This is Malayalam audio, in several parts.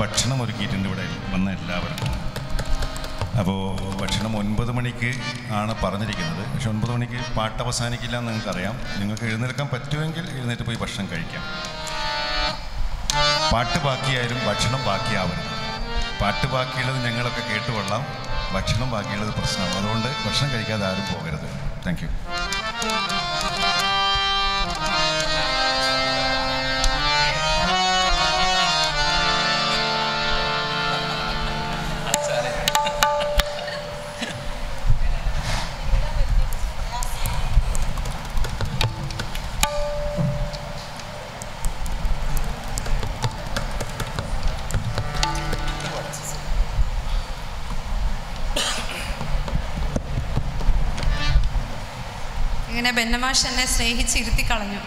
ഭക്ഷണം ഒരുക്കിയിട്ടുണ്ട് ഇവിടെ വന്ന എല്ലാവർക്കും അപ്പോൾ ഭക്ഷണം ഒൻപത് മണിക്ക് ആണ് പറഞ്ഞിരിക്കുന്നത് പക്ഷെ ഒൻപത് മണിക്ക് പാട്ട് അവസാനിക്കില്ല എന്ന് നിങ്ങൾക്കറിയാം നിങ്ങൾക്ക് എഴുന്നേൽക്കാൻ പറ്റുമെങ്കിൽ എഴുന്നേറ്റ് പോയി ഭക്ഷണം കഴിക്കാം പാട്ട് ബാക്കിയായാലും ഭക്ഷണം ബാക്കിയാവരുത് പാട്ട് ബാക്കിയുള്ളത് ഞങ്ങളൊക്കെ കേട്ടുകൊള്ളാം ഭക്ഷണം ബാക്കിയുള്ളത് പ്രശ്നമാണ് അതുകൊണ്ട് ഭക്ഷണം കഴിക്കാതെ ആരും പോകരുത് താങ്ക് യു ഇങ്ങനെ ബെന്നമാഷ് എന്നെ സ്നേഹിച്ചിരുത്തി കളഞ്ഞു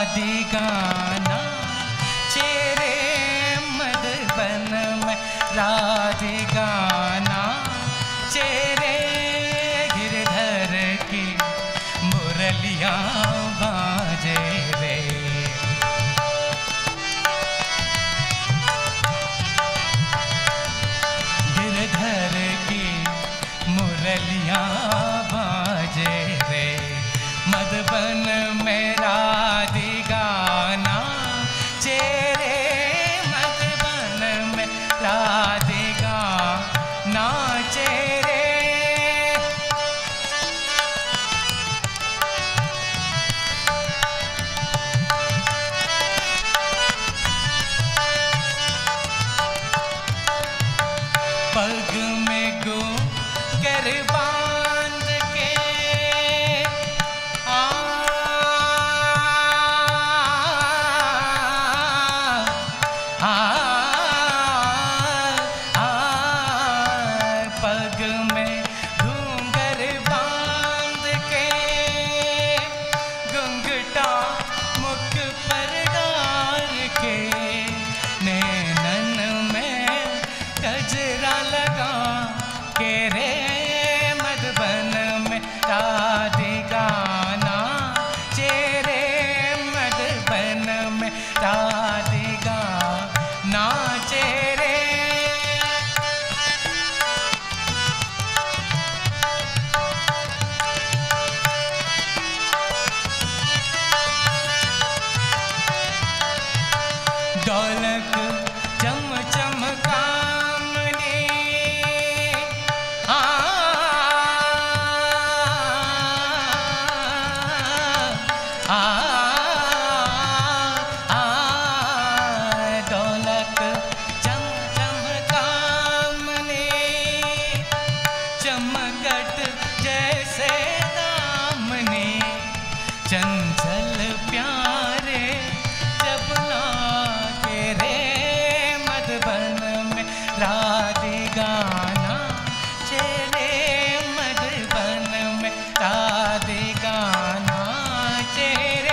राधिकाना चेरे मधुबन में राधिकाना चेरे गिरधर की मुरलिया बाजे रे गिरधर की मुरलिया बाजे रे मधुबन में राधिकाना चेरे मधुबन में राधिका नाचे रे पग में गो कर बांध के आ, आ, आ, पग में घूंघर बांध के घुंघटा मुख पर डाल के नैनन में गजरा लगा के रे मधुबन में राधिकाना चेरे मधुबन में राधिका नाचे रे डोलक चम चम कामने आ आ आ डोलक चम चम कामने चमकट जैसे दामने चंचल प्यारे जब लागे रे मधुबन में राधिकाना चेरे मधुबन में राधिकाना चेरे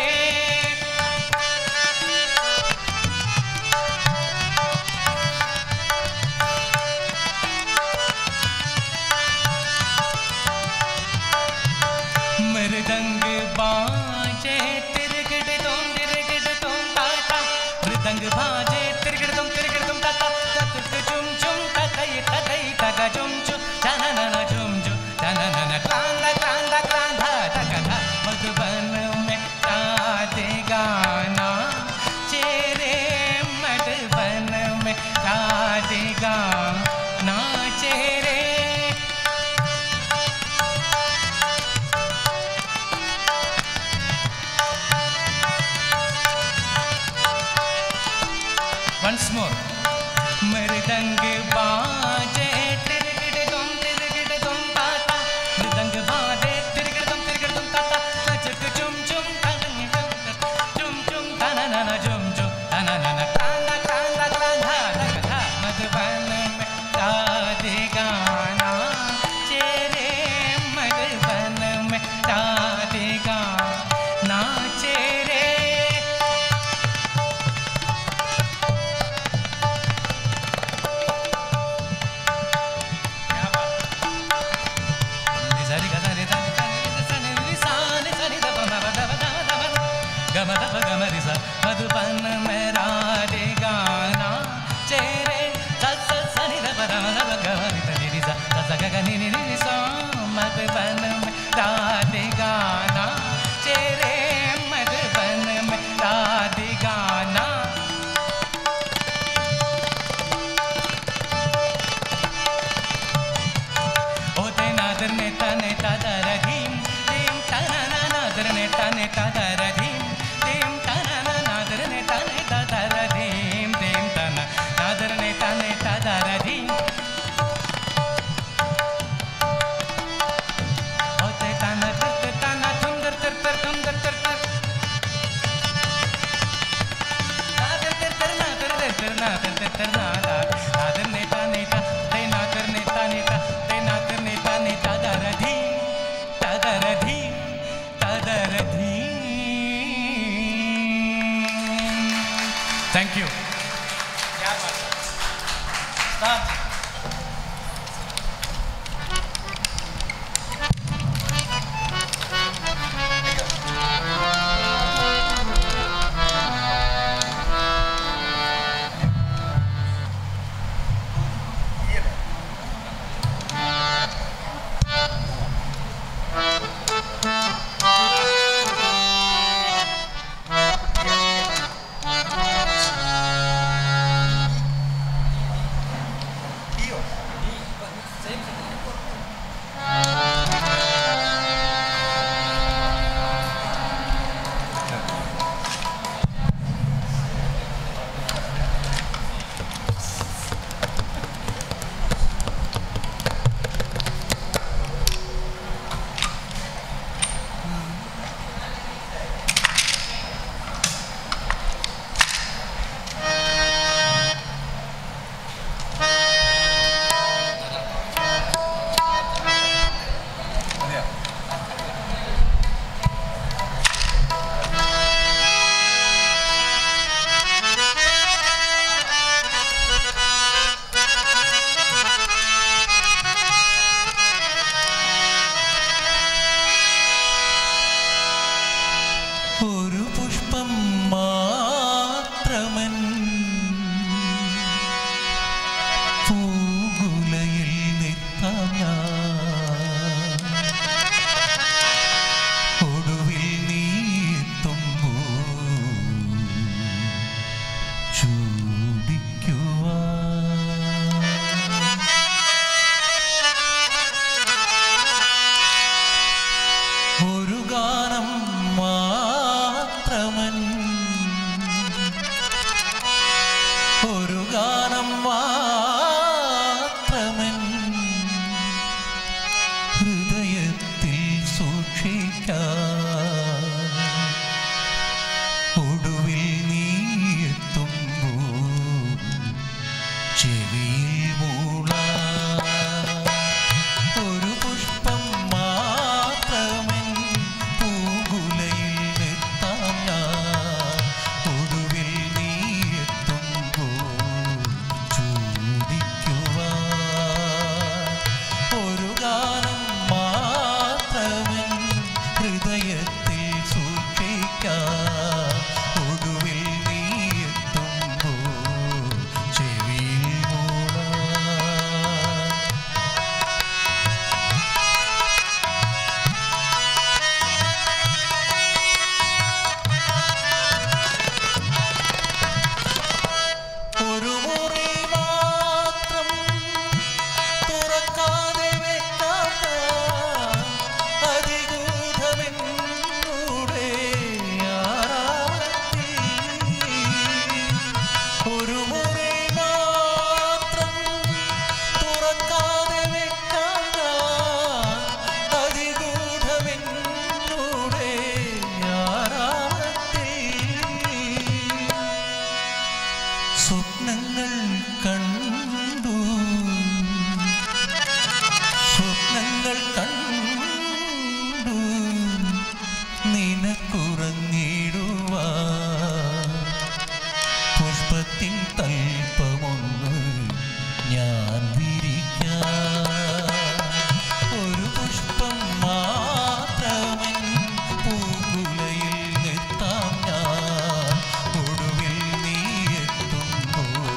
मृदंग बाजे तिरगिड़ तुम तिरगिड़ तुम ताता मृदंग बाजे तिरगिड़ तुम तिरगिड़ तुम ताता ततक चुम चुम ततई ततई तग चुम चुम चननन चुम चुम चननन क्रांदा क्रांदा क्रांदा तकधा मधुबन में राधे गाना चेरे मधुबन में राधे गाना चेरे once more मृदंग बाजे तिरगिड़ तुम तिरगिड़ तुम ताता मृदंग बाजे तिरगिड़ तुम तिरगिड़ तुम ताता कचक चुम चुम तनंग चुम चुम तननन चुम चुम तननन क्रांदा क्रांदा क्रांदा तकधा मधुबन में राधे गाना चेरे मधुबन में राधे गाना चेरे मधुबन में राधे गाना चेरे सस सनि द पद मद गमरि द नि सा सस ग ग नि नि नि सा मधुबन में राधे गाना चेरे मधुबन में राधे गाना ओ ते नादर ने तने तदर धीम धीम तना ना नादर ने तने तदर धीम धीम तना ना नादर ने तने तदर धीम धीम तना नादर ने तने तदर धीम ओ ते तना तत तना താങ്ക് യു ഒരു പുഷ്പം മാത്രമൻ പൂങ്കുലയിൽ നിർത്താം ഞാൻ ഒടുവിൽ നീ എത്തുമ്പോൾ ചൂടിക്കുവാൻ ഒരു ഗാനം മാത്രമൻ ഒരു ഗാനം മാത്രമൻ ഹൃദയത്തിൽ സൂക്ഷിക്കാൻ ഒടുവിൽ നീ എത്തുമ്പോൾ ചെവിയിൽ മൂളാൻ ഒരു പുഷ്പം മാത്രമേ പൂങ്കുലയിൽ നിർത്താം ഞാൻ ഒടുവിൽ നീ എത്തുമ്പോൾ ചൂടിക്കുവാൻ ഒരു ഗാനം മാത്രമേ ഹൃദയത്തിൽ സൂക്ഷിക്കാൻ ഒടുവിൽ നീ എത്തുമ്പോൾ ചെവിയിൽ മൂളാൻ ഒരു മുറി മാത്രം തുറക്കാതെ വെക്കാം ഞാൻ. അതിഗൂഢമെന്നൂടെ ആരാമത്തിൽ. ഒരു മുറി മാത്രം തുറക്കാതെ വെക്കാം ഞാൻ. അതിഗൂഢമെന്നൂടെ ആരാമത്തിൽ. സ്വപ്നങ്ങൾ കണ്ടു സ്വപ്നങ്ങൾ കണ്ടു നിനക്കുറങ്ങിടുവാ പുഷ്പത്തിൻ തൽപ്പമൊന്ന് ഞാൻ വിരിക്കാം ഒരു പുഷ്പം മാത്രമേ പൂങ്കുലയിൽ നിർത്താം ഞാൻ ഒടുവിൽ നീ എത്തുമ്പോൾ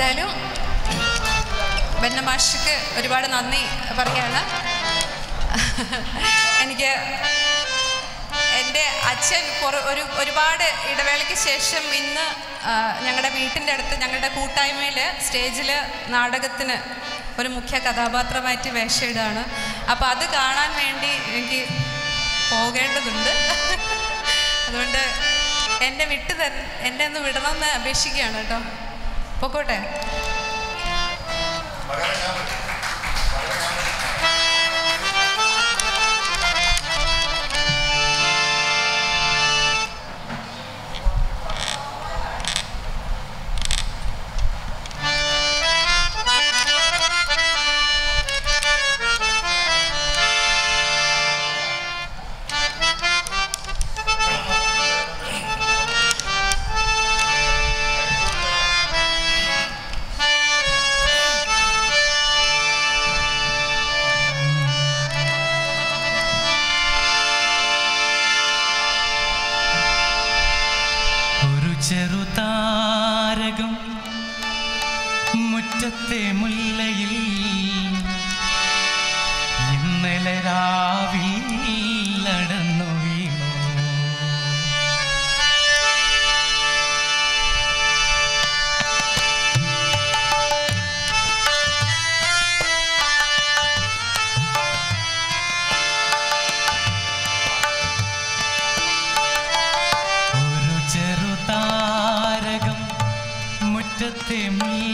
എന്തായാലും ബന്നമാഷിക്ക് ഒരുപാട് നന്ദി പറയാണ് എനിക്ക് എൻ്റെ അച്ഛൻ കുറ ഒരു ഒരുപാട് ഇടവേളയ്ക്ക് ശേഷം ഇന്ന് ആ, ഞങ്ങളുടെ വീട്ടിൻ്റെ അടുത്ത് ഞങ്ങളുടെ കൂട്ടായ്മയിൽ സ്റ്റേജിൽ നാടകത്തിന് ഒരു മുഖ്യ കഥാപാത്രമായിട്ട് വേഷയിടാണ് അപ്പോൾ അത് കാണാൻ വേണ്ടി എനിക്ക് പോകേണ്ടതുണ്ട് അതുകൊണ്ട് എന്നെ വിട്ട് തര എന്നെ ഒന്ന് വിടണമെന്ന് അപേക്ഷിക്കുകയാണ് കേട്ടോ പൊക്കോട്ടെ ഒരു ചെറുതാരകം മുറ്റത്തെ മുല്ലയിൽ ഇന്നലെ രാവിൽ നടന്നു വീണു ഒരു ചെറുതാരകം മുറ്റത്തെ മുല്ല